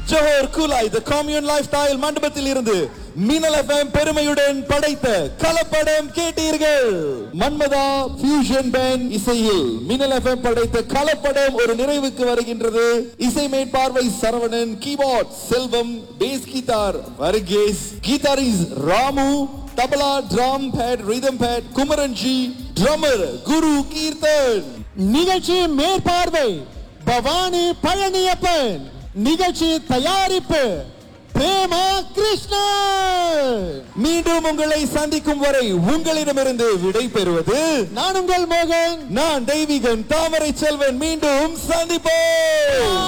Johor Kulai the commune lifestyle மண்டபத்தில் இருந்து மினல் எஃப்எம் பெருமையுடன் படைத்த கலப்படம் கேட்டீர்கள் மன்மதா ஃபியூஷன் பேண்ட் இசையில் மினல் எஃப்எம் படைத்த கலப்படம் ஒரு நிறைவுக்கு வருகின்றது இசை மேற்பார்வை Saravanan keyboard Selvam bass guitar Varghese guitarist Ramu tabla drum pad rhythm pad Kumaranji drummer Guru Keerthan நிகழ்ச்சி மேற்பார்வை பவானி பழனியப்பன் நிகழ்ச்சி தயாரிப்பு பிரேமா கிருஷ்ணன் மீண்டும் உங்களை சந்திக்கும் வரை உங்களிடமிருந்து விடை பெறுவது நான் உங்கள் மோகன் நான் தெய்வீகன் தாமரை செல்வன் மீண்டும் சந்திப்போம்